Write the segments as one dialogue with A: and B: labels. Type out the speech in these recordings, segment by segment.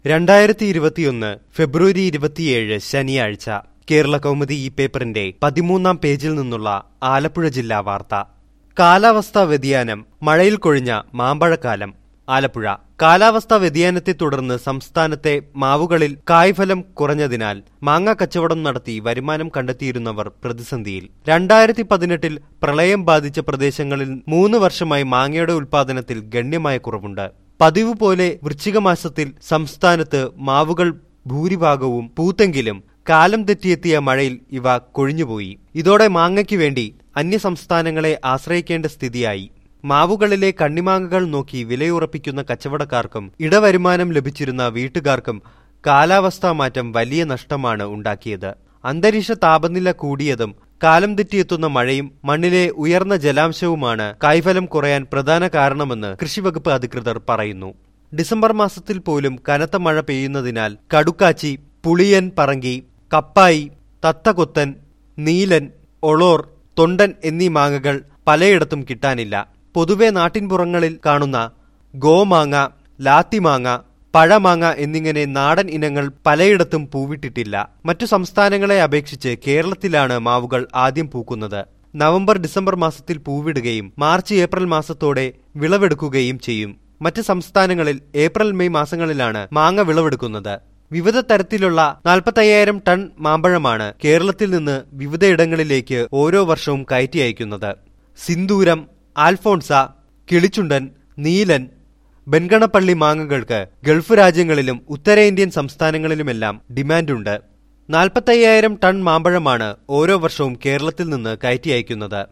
A: രണ്ടായിരത്തി ഇരുപത്തിയൊന്ന് ഫെബ്രുവരി ഇരുപത്തിയേഴ് ശനിയാഴ്ച കേരള കൗമുദി ഈ പേപ്പറിന്റെ പതിമൂന്നാം പേജിൽ നിന്നുള്ള ആലപ്പുഴ ജില്ലാ വാർത്ത കാലാവസ്ഥാ വ്യതിയാനം മഴയിൽ കൊഴിഞ്ഞ മാമ്പഴക്കാലം ആലപ്പുഴ കാലാവസ്ഥാ വ്യതിയാനത്തെ തുടർന്ന് സംസ്ഥാനത്തെ മാവുകളിൽ കായ്ഫലം കുറഞ്ഞതിനാൽ മാങ്ങ കച്ചവടം നടത്തി വരുമാനം കണ്ടെത്തിയിരുന്നവർ പ്രതിസന്ധിയിൽ രണ്ടായിരത്തി പതിനെട്ടിൽ പ്രളയം ബാധിച്ച പ്രദേശങ്ങളിൽ മൂന്ന് വർഷമായി മാങ്ങയുടെ ഉൽപാദനത്തിൽ ഗണ്യമായ കുറവുണ്ട് പതിവ് പോലെ വൃശ്ചിക മാസത്തിൽ സംസ്ഥാനത്ത് മാവുകൾ ഭൂരിഭാഗവും പൂത്തെങ്കിലും കാലം തെറ്റിയെത്തിയ മഴയിൽ ഇവ കൊഴിഞ്ഞുപോയി ഇതോടെ മാങ്ങയ്ക്ക് വേണ്ടി അന്യസംസ്ഥാനങ്ങളെ ആശ്രയിക്കേണ്ട സ്ഥിതിയായി മാവുകളിലെ കണ്ണിമാങ്ങകൾ നോക്കി വിലയുറപ്പിക്കുന്ന കച്ചവടക്കാർക്കും ഇടവരുമാനം ലഭിച്ചിരുന്ന വീട്ടുകാർക്കും കാലാവസ്ഥാ മാറ്റം വലിയ നഷ്ടമാണ് ഉണ്ടാക്കിയത് അന്തരീക്ഷ താപനില കൂടിയതും കാലം തെറ്റിയെത്തുന്ന മഴയും മണ്ണിലെ ഉയർന്ന ജലാംശവുമാണ് കായ്ഫലം കുറയാൻ പ്രധാന കാരണമെന്ന് കൃഷിവകുപ്പ് അധികൃതർ പറയുന്നു ഡിസംബർ മാസത്തിൽ പോലും കനത്ത മഴ പെയ്യുന്നതിനാൽ കടുക്കാച്ചി പുളിയൻ പറങ്കി കപ്പായി തത്തകൊത്തൻ നീലൻ ഒളോർ തൊണ്ടൻ എന്നീ മാങ്ങകൾ പലയിടത്തും കിട്ടാനില്ല പൊതുവെ നാട്ടിൻപുറങ്ങളിൽ കാണുന്ന ഗോമാങ്ങ ലാത്തിമാങ്ങ പഴമാങ്ങ എന്നിങ്ങനെ നാടൻ ഇനങ്ങൾ പലയിടത്തും പൂവിട്ടിട്ടില്ല മറ്റു സംസ്ഥാനങ്ങളെ അപേക്ഷിച്ച് കേരളത്തിലാണ് മാവുകൾ ആദ്യം പൂക്കുന്നത് നവംബർ ഡിസംബർ മാസത്തിൽ പൂവിടുകയും മാർച്ച് ഏപ്രിൽ മാസത്തോടെ വിളവെടുക്കുകയും ചെയ്യും മറ്റ് സംസ്ഥാനങ്ങളിൽ ഏപ്രിൽ മെയ് മാസങ്ങളിലാണ് മാങ്ങ വിളവെടുക്കുന്നത് വിവിധ തരത്തിലുള്ള നാൽപ്പത്തയ്യായിരം ടൺ മാമ്പഴമാണ് കേരളത്തിൽ നിന്ന് വിവിധയിടങ്ങളിലേക്ക് ഓരോ വർഷവും കയറ്റി അയക്കുന്നത് സിന്ദൂരം ആൽഫോൺസ കിളിച്ചുണ്ടൻ നീലൻ ബെൻഗണപ്പള്ളി മാങ്ങകൾക്ക് ഗൾഫ് രാജ്യങ്ങളിലും ഉത്തരേന്ത്യൻ സംസ്ഥാനങ്ങളിലുമെല്ലാം ഡിമാൻഡുണ്ട് നാൽപ്പത്തയ്യായിരം ടൺ മാമ്പഴമാണ് ഓരോ വർഷവും കേരളത്തിൽ നിന്ന് കയറ്റി അയക്കുന്നത്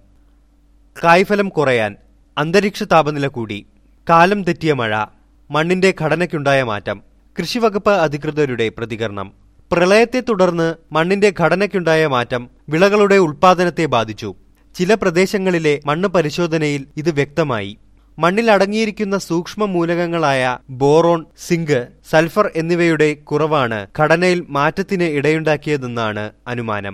A: കായ്ഫലം കുറയാൻ അന്തരീക്ഷ താപനില കൂടി കാലം തെറ്റിയ മഴ മണ്ണിന്റെ ഘടനയ്ക്കുണ്ടായ മാറ്റം കൃഷിവകുപ്പ് അധികൃതരുടെ പ്രതികരണം പ്രളയത്തെ തുടർന്ന് മണ്ണിന്റെ ഘടനയ്ക്കുണ്ടായ മാറ്റം വിളകളുടെ ഉൽപാദനത്തെ ബാധിച്ചു ചില പ്രദേശങ്ങളിലെ മണ്ണ് പരിശോധനയിൽ ഇത് വ്യക്തമായി മണ്ണിൽ അടങ്ങിയിരിക്കുന്ന സൂക്ഷ്മ മൂലകങ്ങളായ ബോറോൺ സിങ്ക് സൾഫർ എന്നിവയുടെ കുറവാണ് ഘടനയിൽ മാറ്റത്തിന് ഇടയുണ്ടാക്കിയതെന്നാണ് അനുമാനം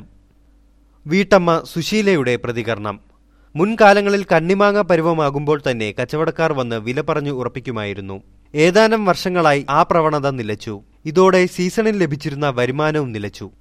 A: വീട്ടമ്മ സുശീലയുടെ പ്രതികരണം മുൻകാലങ്ങളിൽ കണ്ണിമാങ്ങ പരുവമാകുമ്പോൾ തന്നെ കച്ചവടക്കാർ വന്ന് വില പറഞ്ഞു ഉറപ്പിക്കുമായിരുന്നു ഏതാനും വർഷങ്ങളായി ആ പ്രവണത നിലച്ചു ഇതോടെ സീസണിൽ ലഭിച്ചിരുന്ന വരുമാനവും നിലച്ചു